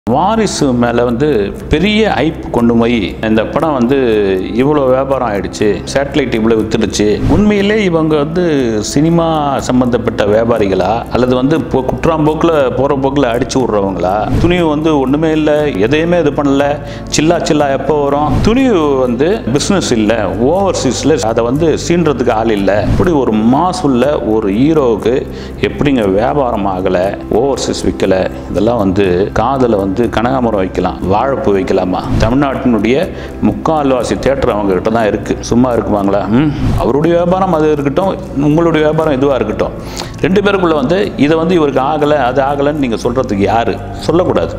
வாரிசு மேலே வந்து பெரிய ஐப் கொண்டு போய் இந்த படம் வந்து இவ்வளோ வியாபாரம் ஆயிடுச்சு சேட்டலைட் இவ்வளோ வித்துடுச்சு உண்மையிலே இவங்க வந்து சினிமா சம்பந்தப்பட்ட வியாபாரிகளா அல்லது வந்து இப்போ குற்றாம்போக்கில் போகிற போக்கில் அடிச்சு விட்றவங்களா துணிவு வந்து ஒன்றுமே இல்லை எதையுமே இது பண்ணல சில்லா சில்லா எப்போ வரும் துணிவு வந்து பிஸ்னஸ் இல்லை ஓவர்சீஸில் அதை வந்து சீன்றதுக்கு ஆள் இல்லை இப்படி ஒரு மாஸ் உள்ள ஒரு ஹீரோவுக்கு எப்படிங்க வியாபாரம் ஆகலை ஓவர்சீஸ் விற்கலை இதெல்லாம் வந்து காதில் வந்து கனகாமரம் வைக்கலாம் வாழைப்பூ வைக்கலாமா தமிழ்நாட்டினுடைய முக்கால்வாசி தேட்டர் அவங்க கிட்ட தான் இருக்குது சும்மா இருக்குமாங்களா ம் அவருடைய வியாபாரம் அது இருக்கட்டும் உங்களுடைய வியாபாரம் இதுவாக இருக்கட்டும் ரெண்டு பேருக்குள்ளே வந்து இதை வந்து இவருக்கு ஆகலை அது ஆகலைன்னு நீங்கள் சொல்கிறதுக்கு யார் சொல்லக்கூடாது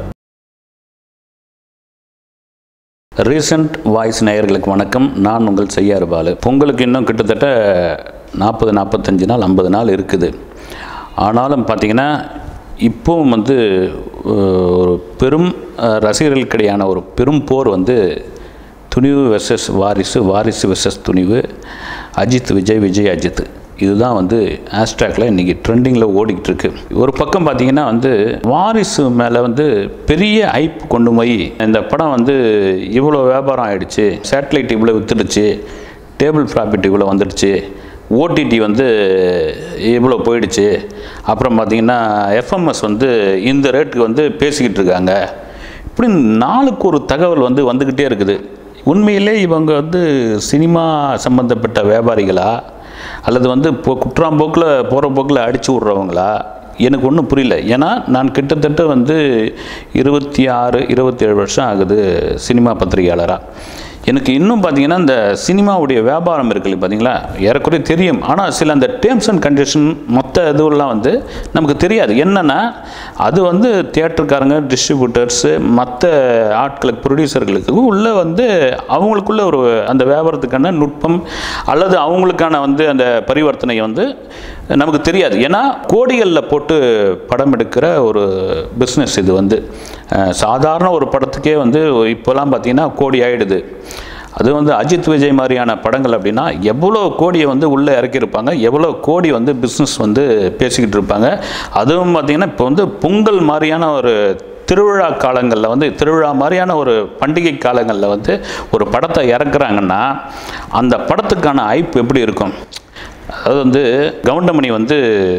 ரீசன்ட் வாய்ஸ் நேயர்களுக்கு வணக்கம் நான் உங்கள் செய்யாறு பாலு பொங்கலுக்கு இன்னும் கிட்டத்தட்ட நாற்பது நாற்பத்தஞ்சு நாள் ஐம்பது நாள் இருக்குது ஆனாலும் பார்த்தீங்கன்னா இப்போவும் வந்து அஹ், ஒரு பெரும் அஹ், ரசிகர்களுக்கிடையான ஒரு பெரும் போர் வந்து துணிவு வெர்சஸ் வாரிசு வாரிசு வெர்சஸ் துணிவு அஜித் விஜய் விஜய் அஜித் இதுதான் வந்து ஹேஷ்டேக்கில் இன்றைக்கி ட்ரெண்டிங்கில் ஓடிக்கிட்டு இருக்கு ஒரு பக்கம் பார்த்தீங்கன்னா வந்து வாரிசு மேலே வந்து பெரிய ஐப் கொண்டு போய் இந்த படம் வந்து இவ்வளோ வியாபாரம் ஆயிடுச்சு சேட்டலைட் இவ்வளோ வித்துடுச்சு டேபிள் ப்ராஃபிட் இவ்வளோ வந்துடுச்சு ஓடிடி வந்து இவ்வளோ போயிடுச்சு அப்புறம் பார்த்தீங்கன்னா எஃப்எம்எஸ் வந்து இந்த ரேட்டுக்கு வந்து பேசிக்கிட்டு இருக்காங்க இப்படி நாளுக்கு ஒரு தகவல் வந்து வந்துக்கிட்டே இருக்குது உண்மையிலே இவங்க வந்து சினிமா சம்பந்தப்பட்ட வியாபாரிகளா அல்லது வந்து இப்போ குற்றாம்போக்கில் போகிற போக்கில் அடிச்சு விட்றவங்களா எனக்கு ஒன்றும் புரியல ஏன்னா நான் கிட்டத்தட்ட வந்து இருபத்தி ஆறு இருபத்தேழு வருஷம் ஆகுது சினிமா பத்திரிகையாளராக எனக்கு இன்னும் பார்த்தீங்கன்னா இந்த சினிமாவுடைய வியாபாரம் இருக்குது பார்த்தீங்களா ஏறக்குறைய தெரியும் ஆனால் சில அந்த டேர்ம்ஸ் அண்ட் கண்டிஷன் மொத்த இதுவெல்லாம் வந்து நமக்கு தெரியாது என்னென்னா அது வந்து தியேட்டருக்காரங்க டிஸ்ட்ரிபியூட்டர்ஸு மற்ற ஆட்களுக்கு ப்ரொடியூசர்களுக்கு உள்ள வந்து அவங்களுக்குள்ள ஒரு அந்த வியாபாரத்துக்கான நுட்பம் அல்லது அவங்களுக்கான வந்து அந்த பரிவர்த்தனை வந்து நமக்கு தெரியாது ஏன்னா கோடிகளில் போட்டு படம் எடுக்கிற ஒரு பிஸ்னஸ் இது வந்து அஹ், சாதாரண ஒரு படத்துக்கே வந்து இப்போலாம் பார்த்தீங்கன்னா கோடி ஆயிடுது அது வந்து அஜித் விஜய் மாதிரியான படங்கள் அப்படின்னா எவ்வளோ கோடியை வந்து உள்ளே இறக்கியிருப்பாங்க எவ்வளோ கோடி வந்து பிஸ்னஸ் வந்து பேசிக்கிட்டு இருப்பாங்க அதுவும் பார்த்திங்கன்னா இப்போ வந்து பொங்கல் மாதிரியான ஒரு திருவிழா காலங்களில் வந்து திருவிழா மாதிரியான ஒரு பண்டிகை காலங்களில் வந்து ஒரு படத்தை இறக்குறாங்கன்னா அந்த படத்துக்கான ஐப் எப்படி இருக்கும் அதாவது வந்து கவுண்டமணி வந்து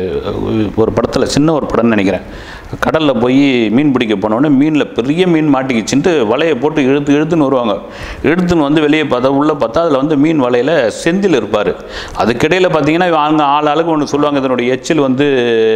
ஒரு படத்தில் சின்ன ஒரு படம்னு நினைக்கிறேன் கடலில் போய் மீன் பிடிக்க போனோடனே மீனில் பெரிய மீன் மாட்டிக்கிச்சுன்ட்டு வலையை போட்டு இழுத்து இழுத்துன்னு வருவாங்க இழுத்துன்னு வந்து வெளியே பார்த்தா உள்ளே பார்த்தா அதில் வந்து மீன் வலையில் செந்தில் இருப்பார் அதுக்கிடையில் பார்த்தீங்கன்னா அவங்க ஆள் ஆளுக்கு ஒன்று சொல்லுவாங்க இதனுடைய எச்சில் வந்து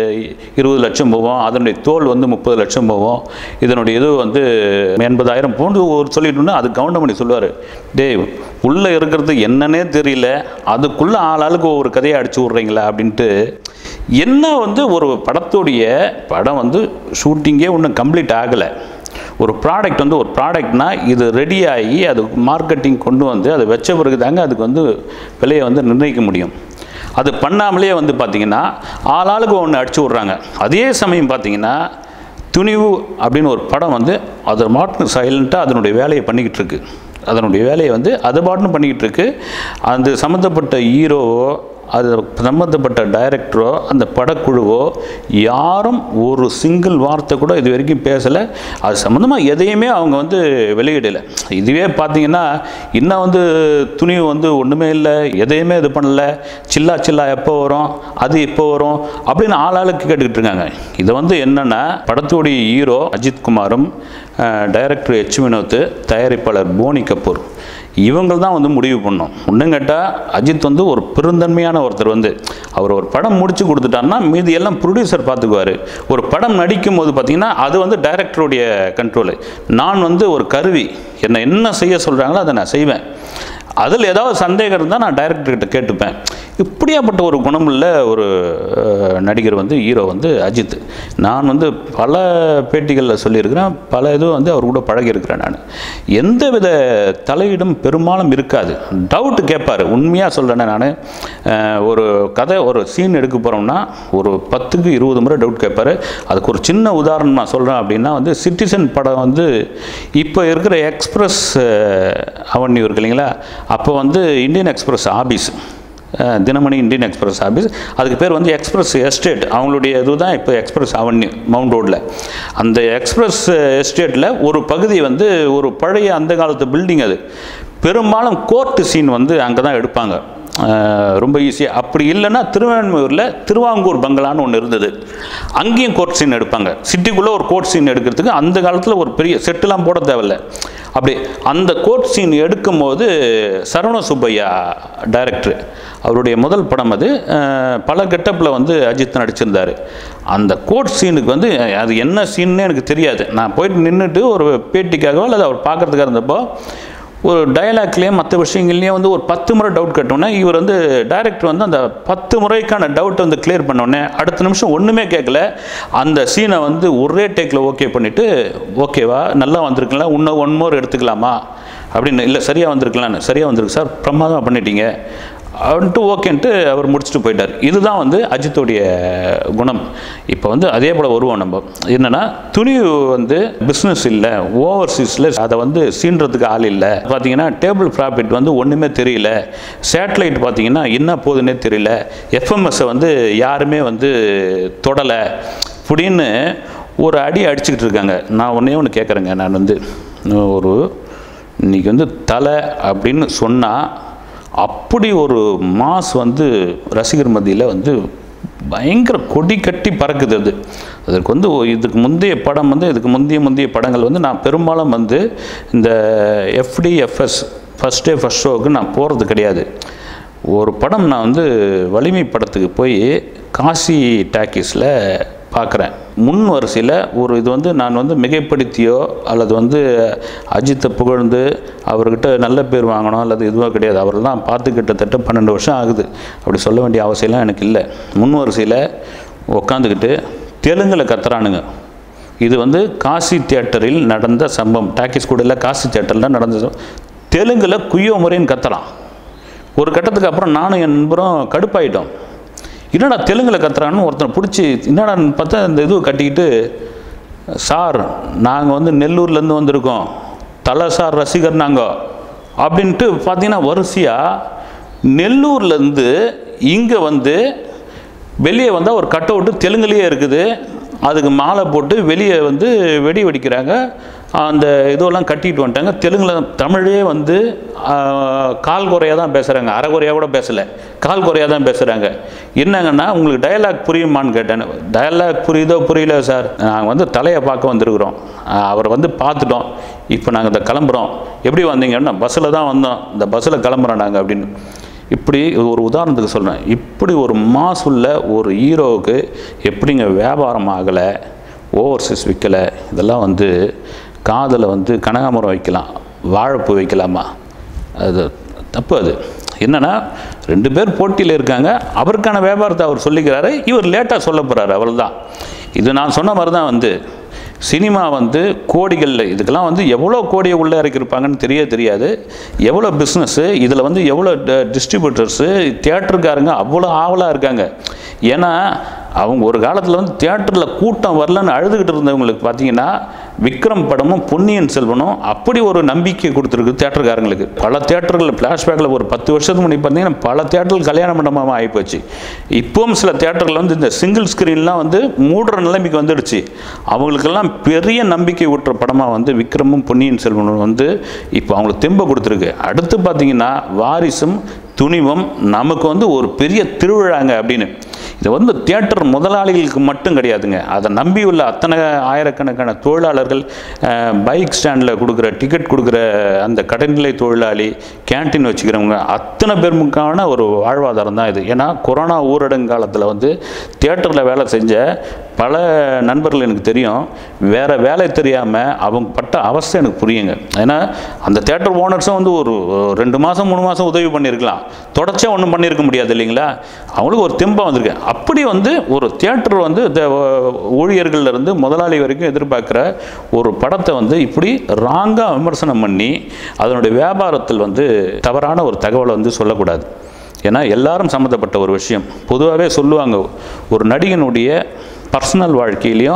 இருபது லட்சம் போவோம் அதனுடைய தோல் வந்து முப்பது லட்சம் போவோம் இதனுடைய இது வந்து எண்பதாயிரம் போன்று ஒரு சொல்லிட்டோம்னா அது கவுண்டமணி சொல்லுவார் டேய் உள்ளே இருக்கிறது என்னன்னே தெரியல அதுக்குள்ளே ஆள் ஆளுக்கு ஒரு கதையை அடிச்சு விட்றீங்களா அப்படின்ட்டு என்ன வந்து ஒரு படத்துடைய படம் வந்து ஷூட்டிங்கே ஒன்றும் கம்ப்ளீட் ஆகலை ஒரு ப்ராடக்ட் வந்து ஒரு ப்ராடக்ட்னா இது ரெடி ஆகி அது மார்க்கெட்டிங் கொண்டு வந்து அதை வச்ச பிறகு தாங்க அதுக்கு வந்து விலையை வந்து நிர்ணயிக்க முடியும் அது பண்ணாமலே வந்து பார்த்திங்கன்னா ஆளாளுக்கு ஒன்று அடிச்சு விட்றாங்க அதே சமயம் பார்த்தீங்கன்னா துணிவு அப்படின்னு ஒரு படம் வந்து அது மாட்டு சைலண்ட்டாக அதனுடைய வேலையை பண்ணிக்கிட்டு இருக்கு அதனுடைய வேலையை வந்து அது பாட்டுன்னு பண்ணிக்கிட்டு இருக்கு அந்த சம்மந்தப்பட்ட ஹீரோவோ அது சம்மந்தப்பட்ட டைரக்டரோ அந்த படக்குழுவோ யாரும் ஒரு சிங்கிள் வார்த்தை கூட இது வரைக்கும் பேசலை அது சம்மந்தமாக எதையுமே அவங்க வந்து வெளியிடலை இதுவே பார்த்தீங்கன்னா இன்னும் வந்து துணிவு வந்து ஒன்றுமே இல்லை எதையுமே இது பண்ணல சில்லா சில்லா எப்போ வரும் அது எப்போ வரும் அப்படின்னு ஆளாளுக்கு கேட்டுக்கிட்டு இருக்காங்க இது வந்து என்னென்னா படத்துடைய ஹீரோ அஜித் குமாரும் டைரக்டர் எச் வினோத் தயாரிப்பாளர் போனி கபூர் இவங்க தான் வந்து முடிவு பண்ணோம் ஒன்றும் கேட்டால் அஜித் வந்து ஒரு பெருந்தன்மையான ஒருத்தர் வந்து அவர் ஒரு படம் முடிச்சு கொடுத்துட்டாருன்னா மீதி எல்லாம் ப்ரொடியூசர் பார்த்துக்குவார் ஒரு படம் நடிக்கும் போது பார்த்தீங்கன்னா அது வந்து டைரக்டருடைய கண்ட்ரோலு நான் வந்து ஒரு கருவி என்னை என்ன செய்ய சொல்கிறாங்களோ அதை நான் செய்வேன் அதில் ஏதாவது சந்தேகம் இருந்தால் நான் டைரக்டர்கிட்ட கேட்டுப்பேன் இப்படியாப்பட்ட ஒரு குணமுள்ள ஒரு அஹ், நடிகர் வந்து ஹீரோ வந்து அஜித் நான் வந்து பல பேட்டிகளில் சொல்லியிருக்கிறேன் பல இதுவும் வந்து அவர் கூட பழகியிருக்கிறேன் நான் எந்த வித தலையீடும் பெரும்பாலும் இருக்காது டவுட் கேட்பார் உண்மையாக சொல்கிறேன் நான் ஒரு கதை ஒரு சீன் எடுக்க போகிறோம்னா ஒரு பத்துக்கு இருபது முறை டவுட் கேட்பார் அதுக்கு ஒரு சின்ன உதாரணம் நான் சொல்கிறேன் அப்படின்னா வந்து சிட்டிசன் படம் வந்து இப்போ இருக்கிற எக்ஸ்பிரஸ் அவன்யூ இருக்கு இல்லைங்களா அப்போ வந்து இந்தியன் எக்ஸ்பிரஸ் ஆபீஸ் அஹ், தினமணி இந்தியன் எக்ஸ்பிரஸ் ஆஃபீஸ் அதுக்கு பேர் வந்து எக்ஸ்பிரஸ் எஸ்டேட் அவங்களுடைய இதுதான் இப்போ எக்ஸ்பிரஸ் அவென்யூ மவுண்ட் ரோட்டில் அந்த எக்ஸ்பிரஸ் எஸ்டேட்டில் ஒரு பகுதி வந்து ஒரு பழைய அந்த காலத்து பில்டிங் அது பெரும்பாலும் கோர்ட்டு சீன் வந்து அங்கே தான் எடுப்பாங்க அஹ், ரொம்ப ஈஸியாக அப்படி இல்லைன்னா திருவான்மையூரில் திருவாங்கூர் பங்களான்னு ஒன்று இருந்தது அங்கேயும் கோர்ட் சீன் எடுப்பாங்க சிட்டிக்குள்ளே ஒரு கோர்ட் சீன் எடுக்கிறதுக்கு அந்த காலத்தில் ஒரு பெரிய செட்டுலாம் போட தேவையில்ல அப்படி அந்த கோர்ட் சீன் எடுக்கும்போது சரவண சுப்பையா டைரக்டர் அவருடைய முதல் படம் அது அஹ், பல கெட்டப்பில் வந்து அஜித் நடிச்சிருந்தார் அந்த கோர்ட் சீனுக்கு வந்து அது என்ன சீன்னு எனக்கு தெரியாது நான் போயிட்டு நின்றுட்டு ஒரு பேட்டிக்காகவோ அல்லது அவர் பார்க்கறதுக்காக இருந்தப்போ ஒரு டயலாக்லேயும் மற்ற விஷயங்கள்லேயும் வந்து ஒரு பத்து முறை டவுட் கட்டோன்னே இவர் வந்து டைரக்டர் வந்து அந்த பத்து முறைக்கான டவுட் வந்து கிளியர் பண்ணோடனே அடுத்த நிமிஷம் ஒன்றுமே கேட்கல அந்த சீனை வந்து ஒரே டேக்கில் ஓகே பண்ணிவிட்டு ஓகேவா நல்லா வந்திருக்கலாம் இன்னும் ஒன் மோர் எடுத்துக்கலாமா அப்படின்னு இல்லை சரியாக வந்திருக்கலான்னு சரியாக வந்திருக்கு சார் பிரமாதமாக பண்ணிட்டீங்க அப்படின்ட்டு ஓகேன்ட்டு அவர் முடிச்சுட்டு போயிட்டார் இதுதான் வந்து அஜித்துடைய குணம் இப்போ வந்து அதே போல் வருவோம் நம்ம என்னென்னா துணிவு வந்து பிஸ்னஸ் இல்லை ஓவர்சீஸில் அதை வந்து சீன்றதுக்கு ஆள் இல்லை பார்த்தீங்கன்னா டேபிள் ப்ராஃபிட் வந்து ஒன்றுமே தெரியல சேட்டலைட் பார்த்தீங்கன்னா என்ன போகுதுன்னே தெரியல எஃப்எம்எஸ்ஸை வந்து யாருமே வந்து தொடலை அப்படின்னு ஒரு அடி அடிச்சுக்கிட்டு இருக்காங்க நான் ஒன்றே ஒன்று கேட்குறேங்க நான் வந்து ஒரு இன்னைக்கு வந்து தலை அப்படின்னு சொன்னால் அப்படி ஒரு மாஸ் வந்து ரசிகர் மத்தியில் வந்து பயங்கர கொடி கட்டி பறக்குது அது அதற்கு வந்து ஒ- இதுக்கு முந்தைய படம் வந்து இதுக்கு முந்தைய முந்தைய படங்கள் வந்து நான் பெரும்பாலும் வந்து இந்த எஃப்டிஎஃப்எஸ் ஃபஸ்ட் டே ஃபஸ்ட் ஷோவுக்கு நான் போகிறது கிடையாது ஒரு படம் நான் வந்து வலிமை படத்துக்கு போய் காசி டாக்கீஸில் பார்க்குறேன் முன் வரிசையில் ஒரு இது வந்து நான் வந்து மிகைப்படுத்தியோ அல்லது வந்து அஜித்தை புகழ்ந்து அவர்கிட்ட நல்ல பேர் வாங்கணும் அல்லது இதுவோ கிடையாது அவரெல்லாம் பார்த்து கிட்டத்தட்ட பன்னெண்டு வருஷம் ஆகுது அப்படி சொல்ல வேண்டிய அவசியம்லாம் எனக்கு இல்லை முன் வரிசையில் உட்காந்துக்கிட்டு தெலுங்கில் கத்துறானுங்க இது வந்து காசி தியேட்டரில் நடந்த சம்பவம் டாக்கிஸ் கூட இல்லை காசி தியேட்டரில் நடந்த சம்பவம். தெலுங்கில் குய்யோ முறைன்னு கத்துறான் ஒரு கட்டத்துக்கு அப்புறம் நானும் என் நண்பரும் கடுப்பாயிட்டோம் என்னடா தெலுங்கில் கத்துறான்னு ஒருத்தனை பிடிச்சி என்னடான்னு பார்த்தா இந்த இது கட்டிக்கிட்டு சார் நாங்கள் வந்து நெல்லூர்லேருந்து வந்திருக்கோம் தலை சார் ரசிகர் நாங்கள் அப்படின்ட்டு பார்த்தீங்கன்னா வரிசையாக நெல்லூர்லேருந்து இங்கே வந்து வெளியே வந்தால் ஒரு கட் அவுட்டு தெலுங்குலேயே இருக்குது அதுக்கு மாலை போட்டு வெளியே வந்து வெடி வெடிக்கிறாங்க அந்த இதெல்லாம் கட்டிட்டு வந்துட்டாங்க தெலுங்கில் தமிழே வந்து ஆஹ், கால் குறையாக தான் பேசுகிறாங்க அரை குறையாக கூட பேசலை கால் குறையாக தான் பேசுகிறாங்க என்னங்கன்னா உங்களுக்கு டயலாக் புரியுமான்னு கேட்டேன் டயலாக் புரியுதோ புரியல சார் நாங்கள் வந்து தலையை பார்க்க வந்திருக்கிறோம் ஆஹ், அவரை வந்து பார்த்துட்டோம் இப்போ நாங்கள் இந்த கிளம்புறோம் எப்படி வந்தீங்கன்னா பஸ்ஸில் தான் வந்தோம் இந்த பஸ்ஸில் கிளம்புறோம் நாங்கள் அப்படின்னு இப்படி ஒரு உதாரணத்துக்கு சொல்கிறேன் இப்படி ஒரு மாஸ் உள்ள ஒரு ஹீரோவுக்கு எப்படிங்க வியாபாரம் ஆகலை ஓவர்சீஸ் விற்கலை இதெல்லாம் வந்து காதில் வந்து கனகாமரம் வைக்கலாம் வாழைப்பூ வைக்கலாமா அது தப்பு அது என்னன்னா ரெண்டு பேர் போட்டியில் இருக்காங்க அவருக்கான வியாபாரத்தை அவர் சொல்லிக்கிறாரு இவர் லேட்டாக சொல்ல போகிறாரு அவ்வளவுதான் இது நான் சொன்ன மாதிரி தான் வந்து சினிமா வந்து கோடிகளில் இதுக்கெல்லாம் வந்து எவ்வளோ கோடியை உள்ளே இறக்கியிருப்பாங்கன்னு தெரிய தெரியாது எவ்வளோ பிஸ்னஸ்ஸு இதில் வந்து எவ்வளோ டிஸ்ட்ரிபியூட்டர்ஸு தியேட்டருக்காரங்க அவ்வளோ ஆவலாக இருக்காங்க ஏன்னா அவங்க ஒரு காலத்தில் வந்து தியேட்டரில் கூட்டம் வரலன்னு அழுதுகிட்டு இருந்தவங்களுக்கு பார்த்தீங்கன்னா விக்ரம் படமும் பொன்னியின் செல்வனும் அப்படி ஒரு நம்பிக்கை கொடுத்துருக்கு தியேட்டருக்காரங்களுக்கு பல தியேட்டர்கள் ஃப்ளாஷ்பேக்கில் ஒரு பத்து வருஷத்துக்கு முன்னாடி பார்த்தீங்கன்னா பல தியேட்டர்கள் கல்யாண மண்டபமாக ஆகிப்போச்சு இப்பவும் சில தியேட்டரில் வந்து இந்த சிங்கிள் ஸ்க்ரீன்லாம் வந்து மூடுற நிலைமைக்கு வந்துடுச்சு அவங்களுக்கெல்லாம் பெரிய நம்பிக்கை ஊட்டுற படமாக வந்து விக்ரமும் பொன்னியின் செல்வனும் வந்து இப்போ அவங்களுக்கு தெம்பை கொடுத்துருக்கு அடுத்து பார்த்தீங்கன்னா வாரிசும் துணிவும் நமக்கு வந்து ஒரு பெரிய திருவிழாங்க அப்படின்னு இது வந்து தியேட்டர் முதலாளிகளுக்கு மட்டும் கிடையாதுங்க அதை நம்பியுள்ள அத்தனை ஆயிரக்கணக்கான தொழிலாளர்கள் பைக் ஸ்டாண்டில் கொடுக்குற டிக்கெட் கொடுக்குற அந்த கடைநிலை தொழிலாளி கேண்டீன் வச்சுக்கிறவங்க அத்தனை பேருக்கான ஒரு வாழ்வாதாரம் தான் இது ஏன்னா கொரோனா ஊரடங்கு காலத்தில் வந்து தியேட்டரில் வேலை செஞ்ச பல நண்பர்கள் எனக்கு தெரியும் வேறு வேலை தெரியாமல் அவங்க பட்ட அவஸ்தை எனக்கு புரியுங்க ஏன்னா அந்த தேட்டர் ஓனர்ஸும் வந்து ஒரு ரெண்டு மாதம் மூணு மாதம் உதவி பண்ணியிருக்கலாம் தொடர்ச்சியாக ஒன்றும் பண்ணியிருக்க முடியாது இல்லைங்களா அவங்களுக்கு ஒரு தெம்பம் வந்திருக்கு அப்படி வந்து ஒரு தியேட்டர் வந்து இந்த ஊழியர்கள்ல இருந்து முதலாளி வரைக்கும் எதிர்பார்க்குற ஒரு படத்தை வந்து இப்படி ராங்காக விமர்சனம் பண்ணி அதனுடைய வியாபாரத்தில் வந்து தவறான ஒரு தகவலை வந்து சொல்லக்கூடாது ஏன்னா எல்லாரும் சம்மந்தப்பட்ட ஒரு விஷயம் பொதுவாகவே சொல்லுவாங்க ஒரு நடிகனுடைய பர்சனல் வாழ்க்கையிலையும்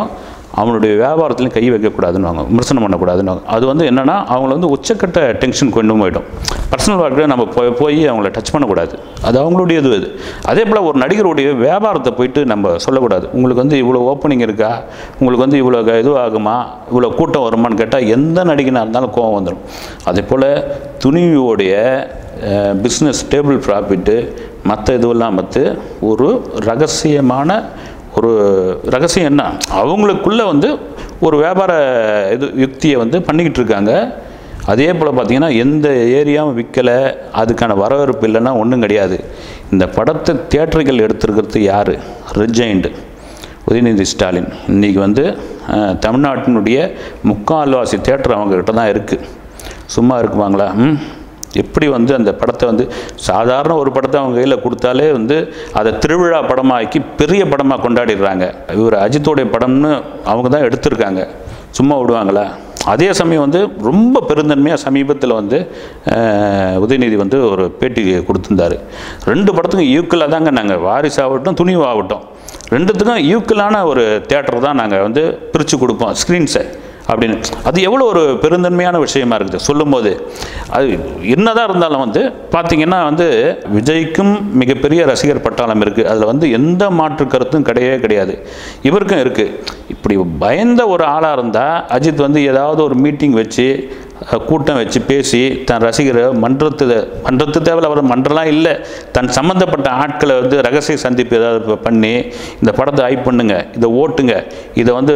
அவனுடைய வியாபாரத்துலையும் கை வைக்கக்கூடாதுன்னு விமர்சனம் பண்ணக்கூடாதுன்னு அது வந்து என்னென்னா அவங்கள வந்து உச்சக்கட்ட டென்ஷன் கொண்டு போயிடும் பர்சனல் வாழ்க்கையில் நம்ம போய் போய் அவங்கள டச் பண்ணக்கூடாது அது அவங்களுடைய இது அது அதே போல் ஒரு நடிகருடைய வியாபாரத்தை போயிட்டு நம்ம சொல்லக்கூடாது உங்களுக்கு வந்து இவ்வளோ ஓப்பனிங் இருக்கா உங்களுக்கு வந்து இவ்வளோ இது ஆகுமா இவ்வளோ கூட்டம் வருமான்னு கேட்டால் எந்த நடிகனாக இருந்தாலும் கோவம் வந்துடும் அதே போல் துணிவோடைய பிஸ்னஸ் டேபிள் ப்ராஃபிட்டு மற்ற இதுவெல்லாம் பார்த்து ஒரு ரகசியமான ஒரு ரகசியம் என்ன அவங்களுக்குள்ள வந்து ஒரு வியாபார இது யுக்தியை வந்து பண்ணிக்கிட்டு இருக்காங்க அதே போல் பார்த்தீங்கன்னா எந்த ஏரியாவும் விற்கலை அதுக்கான வரவேற்பு இல்லைன்னா ஒன்றும் கிடையாது இந்த படத்தை தியேட்டர்கள் எடுத்திருக்கிறது யார் ரிஜைண்டு உதயநிதி ஸ்டாலின் இன்றைக்கி வந்து அஹ், தமிழ்நாட்டினுடைய முக்கால்வாசி தேட்டர் அவங்கக்கிட்ட தான் இருக்குது சும்மா இருக்குவாங்களா ம் எப்படி வந்து அந்த படத்தை வந்து சாதாரண ஒரு படத்தை அவங்க கையில் கொடுத்தாலே வந்து அதை திருவிழா படமாக்கி பெரிய படமாக கொண்டாடிடுறாங்க இவர் அஜித்தோடைய படம்னு அவங்க தான் எடுத்திருக்காங்க சும்மா விடுவாங்களா அதே சமயம் வந்து ரொம்ப பெருந்தன்மையாக சமீபத்தில் வந்து அஹ், உதயநிதி வந்து ஒரு பேட்டி கொடுத்துருந்தாரு ரெண்டு படத்துக்கும் ஈக்குவலாக தாங்க நாங்கள் வாரிசு ஆகட்டும் துணிவு ஆகட்டும் ரெண்டுத்துக்கும் ஈக்குவலான ஒரு தேட்டர் தான் நாங்கள் வந்து பிரித்து கொடுப்போம் ஸ்க்ரீன்ஸை அப்படின்னு அது எவ்வளோ ஒரு பெருந்தன்மையான விஷயமா இருக்குது சொல்லும்போது அது என்னதான் இருந்தாலும் வந்து பார்த்தீங்கன்னா வந்து விஜய்க்கும் மிகப்பெரிய ரசிகர் பட்டாளம் இருக்குது அதில் வந்து எந்த மாற்று கருத்தும் கிடையவே கிடையாது இவருக்கும் இருக்குது இப்படி பயந்த ஒரு ஆளாக இருந்தால் அஜித் வந்து ஏதாவது ஒரு மீட்டிங் வச்சு அஹ், கூட்டம் வச்சு பேசி தன் ரசிகரை மன்றத்து மன்றத்து தேவையில் அவர் மன்றலாம் இல்லை தன் சம்மந்தப்பட்ட ஆட்களை வந்து ரகசிய சந்திப்பு ஏதாவது ப- பண்ணி இந்த படத்தை ஹைப் பண்ணுங்க இதை ஓட்டுங்க இதை வந்து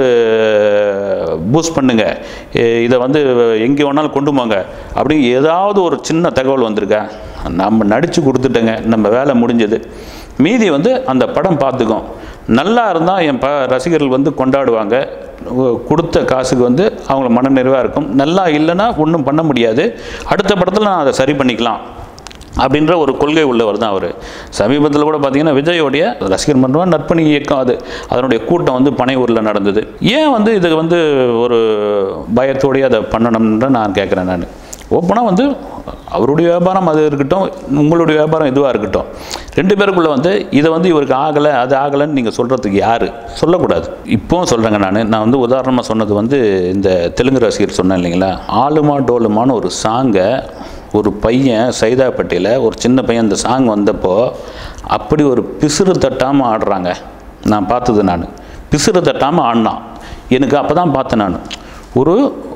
பூஸ்ட் பண்ணுங்க இ- இதை வந்து எங்கே வேணாலும் கொண்டு போங்க அப்படி ஏதாவது ஒரு சின்ன தகவல் வந்திருக்கா நம்ம நடித்து கொடுத்துட்டேங்க நம்ம வேலை முடிஞ்சது மீதி வந்து அந்த படம் பார்த்துக்கும் நல்லா இருந்தால் என் ப ரசிகர்கள் வந்து கொண்டாடுவாங்க உ- கொடுத்த காசுக்கு வந்து அவங்க மனநிறைவாக இருக்கும் நல்லா இல்லைன்னா ஒன்றும் பண்ண முடியாது அடுத்த படத்தில் நான் அதை சரி பண்ணிக்கலாம் அப்படின்ற ஒரு கொள்கை உள்ளவர் தான் அவர் சமீபத்தில் கூட பார்த்தீங்கன்னா விஜயோடைய ரசிகர் மன்றம் நற்பணி இயக்கம் அது அதனுடைய கூட்டம் வந்து பனையூரில் நடந்தது ஏன் வந்து இது வந்து ஒரு பயத்தோடய அதை பண்ணணும்ன்ற நான் கேட்குறேன் நான் ஓப்பனாக வந்து அவருடைய வியாபாரம் அது இருக்கட்டும் உங்களுடைய வியாபாரம் இதுவாக இருக்கட்டும் ரெண்டு பேருக்குள்ளே வந்து இதை வந்து இவருக்கு ஆகலை அது ஆகலைன்னு நீங்கள் சொல்கிறதுக்கு யார் சொல்லக்கூடாது இப்போவும் சொல்கிறேங்க நான் நான் வந்து உதாரணமாக சொன்னது வந்து இந்த தெலுங்கு ரசிகர் சொன்னேன் இல்லைங்களா ஆளுமா டோலுமான்னு ஒரு சாங்கை ஒரு பையன் சைதாப்பேட்டையில் ஒரு சின்ன பையன் அந்த சாங் வந்தப்போ அப்படி ஒரு பிசுறு தட்டாமல் ஆடுறாங்க நான் பார்த்தது நான் பிசுறு தட்டாமல் ஆடினான் எனக்கு அப்போ தான் பார்த்தேன் நான் ஒரு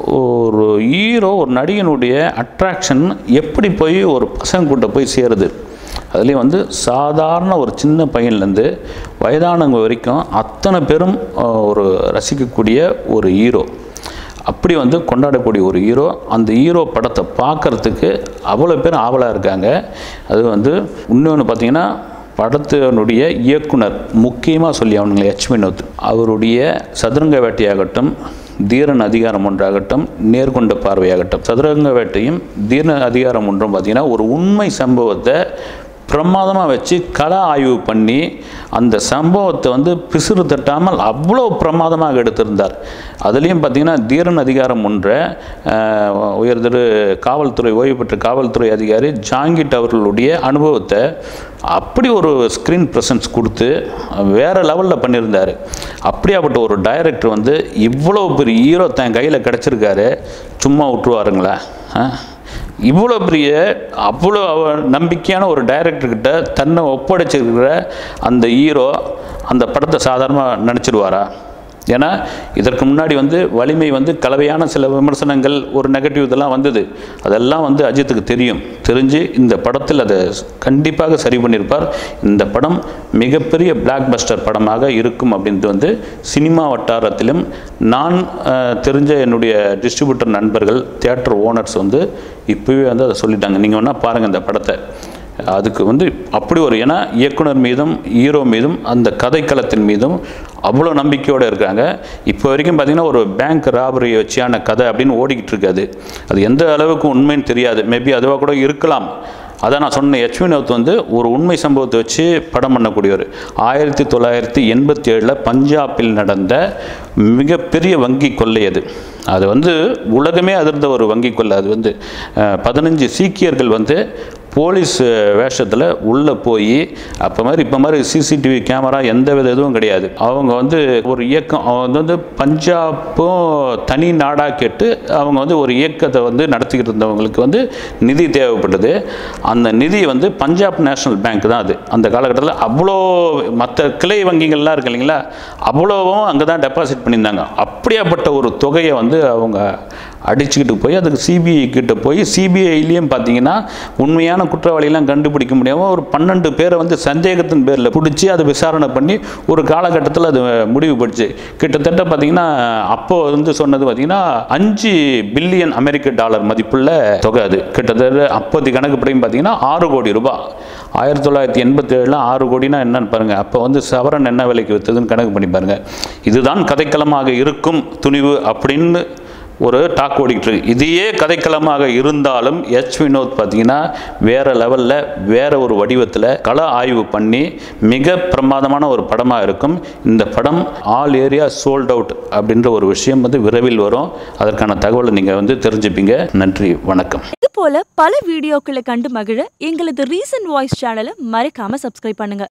ஒரு ஹீரோ ஒரு நடிகனுடைய அட்ராக்ஷன் எப்படி போய் ஒரு பசங்க கூட்ட போய் சேருது அதுலேயும் வந்து சாதாரண ஒரு சின்ன பையன்லேருந்து வயதானவங்க வரைக்கும் அத்தனை பேரும் அஹ், ஒரு ரசிக்கக்கூடிய ஒரு ஹீரோ அப்படி வந்து கொண்டாடக்கூடிய ஒரு ஹீரோ அந்த ஹீரோ படத்தை பார்க்கறதுக்கு அவ்வளோ பேர் ஆவலாக இருக்காங்க அது வந்து இன்னொன்று பார்த்தீங்கன்னா படத்தினுடைய இயக்குனர் முக்கியமாக சொல்லி அவனுங்களை ஹெச் வினோத் அவருடைய சதுரங்க வேட்டையாகட்டும் தீரன் அதிகாரம் ஒன்றாகட்டும் நேர்கொண்ட பார்வையாகட்டும் சதுரங்க வேட்டையும் தீரன் அதிகாரம் ஒன்றும் பார்த்தீங்கன்னா ஒரு உண்மை சம்பவத்தை பிரமாதமாக வச்சு கள ஆய்வு பண்ணி அந்த சம்பவத்தை வந்து பிசுறு தட்டாமல் அவ்வளோ பிரமாதமாக எடுத்திருந்தார் அதுலேயும் பார்த்தீங்கன்னா தீரன் அதிகாரம் ஒன்றை அஹ், உயர்திரு காவல்துறை ஓய்வு பெற்ற காவல்துறை அதிகாரி ஜாங்கிட் அவர்களுடைய அனுபவத்தை அப்படி ஒரு ஸ்க்ரீன் ப்ரெசன்ஸ் கொடுத்து வேறு லெவலில் பண்ணியிருந்தார் அப்படியாப்பட்ட ஒரு டைரக்டர் வந்து இவ்வளோ பெரிய ஹீரோ தன் கையில் கிடச்சிருக்காரு சும்மா விட்டுருவாருங்களா ஆ? இவ்வளோ பெரிய அவ்வளோ அவ- நம்பிக்கையான ஒரு டைரக்டர்கிட்ட தன்னை ஒப்படைச்சிருக்கிற அந்த ஹீரோ அந்த படத்தை சாதாரணமாக நினச்சிடுவாரா ஏன்னா இதற்கு முன்னாடி வந்து வலிமை வந்து கலவையான சில விமர்சனங்கள் ஒரு நெகட்டிவ் இதெல்லாம் வந்தது அதெல்லாம் வந்து அஜித்துக்கு தெரியும் தெரிஞ்சு இந்த படத்தில் அதை கண்டிப்பாக சரி பண்ணியிருப்பார் இந்த படம் மிகப்பெரிய பிளாக் பஸ்டர் படமாக இருக்கும் அப்படின்ட்டு வந்து சினிமா வட்டாரத்திலும் நான் அஹ், தெரிஞ்ச என்னுடைய டிஸ்ட்ரிபியூட்டர் நண்பர்கள் தியேட்டர் ஓனர்ஸ் வந்து இப்போவே வந்து அதை சொல்லிட்டாங்க நீங்கள் வேணால் பாருங்கள் இந்த படத்தை அதுக்கு வந்து அப்படி ஒரு ஏன்னா இயக்குனர் மீதும் ஹீரோ மீதும் அந்த கதைக்களத்தின் மீதும் அவ்வளோ நம்பிக்கையோடு இருக்காங்க இப்போ வரைக்கும் பார்த்தீங்கன்னா ஒரு பேங்க் ராபரி வச்சியான கதை அப்படின்னு ஓடிக்கிட்டு இருக்காது அது எந்த அளவுக்கு உண்மைன்னு தெரியாது மேபி அதுவாக கூட இருக்கலாம் அதான் நான் சொன்ன ஹெச் வினோத் வந்து ஒரு உண்மை சம்பவத்தை வச்சு படம் பண்ணக்கூடியவர் ஆயிரத்தி தொள்ளாயிரத்தி எண்பத்தி ஏழில் பஞ்சாபில் நடந்த மிகப்பெரிய வங்கி கொள்ளை அது அது வந்து உலகமே அதிர்ந்த ஒரு வங்கி கொள்ளை அது வந்து அஹ், பதினஞ்சு சீக்கியர்கள் வந்து போலீஸ் வேஷத்தில் உள்ளே போய் அப்போ மாதிரி இப்போ மாதிரி சிசிடிவி கேமரா எந்த வித இதுவும் கிடையாது அவங்க வந்து ஒரு இயக்கம் அவங்க வந்து பஞ்சாப்பும் தனி நாடாக கேட்டு அவங்க வந்து ஒரு இயக்கத்தை வந்து நடத்திக்கிட்டு இருந்தவங்களுக்கு வந்து நிதி தேவைப்பட்டது அந்த நிதி வந்து பஞ்சாப் நேஷனல் பேங்க் தான் அது அந்த காலகட்டத்தில் அவ்வளோ மற்ற கிளை வங்கிகள்லாம் இருக்கு இல்லைங்களா அவ்வளோவும் அங்கே தான் டெபாசிட் பண்ணியிருந்தாங்க அப்படியாப்பட்ட ஒரு தொகையை வந்து அவங்க அடிச்சுக்கிட்டு போய் அதுக்கு சிபிஐ கிட்ட போய் சிபிஐலையும் பார்த்தீங்கன்னா உண்மையான குற்றவாளியெல்லாம் கண்டுபிடிக்க முடியாமல் ஒரு பன்னெண்டு பேரை வந்து சந்தேகத்தின் பேரில் பிடிச்சி அதை விசாரணை பண்ணி ஒரு காலகட்டத்தில் அது முடிவு போச்சு கிட்டத்தட்ட பார்த்தீங்கன்னா அப்போ வந்து சொன்னது பார்த்தீங்கன்னா அஞ்சு பில்லியன் அமெரிக்க டாலர் மதிப்புள்ள தொகை அது கிட்டத்தட்ட அப்போதைய கணக்குப்படியும் பார்த்தீங்கன்னா ஆறு கோடி ரூபாய் ஆயிரத்தி தொள்ளாயிரத்தி எண்பத்தி ஏழில் ஆறு கோடினா என்னன்னு பாருங்க அப்போ வந்து சவரன் என்ன விலைக்கு விற்றதுன்னு கணக்கு பண்ணி பாருங்க இதுதான் கதைக்களமாக இருக்கும் துணிவு அப்படின்னு ஒரு டாக் ஓடிக்கிட்டு இருக்கு இதையே கதைக்களமாக இருந்தாலும் எச் வினோத் பார்த்தீங்கன்னா வேற லெவலில் வேற ஒரு வடிவத்தில் கள ஆய்வு பண்ணி மிக பிரமாதமான ஒரு படமாக இருக்கும் இந்த படம் ஆல் ஏரியா சோல்ட் அவுட் அப்படின்ற ஒரு விஷயம் வந்து விரைவில் வரும் அதற்கான தகவலை நீங்கள் வந்து தெரிஞ்சுப்பீங்க நன்றி வணக்கம் இது போல பல வீடியோக்களை கண்டு மகிழ எங்களது ரீசன்ட் வாய்ஸ் சேனலை மறக்காம சப்ஸ்கிரைப் பண்ணுங்க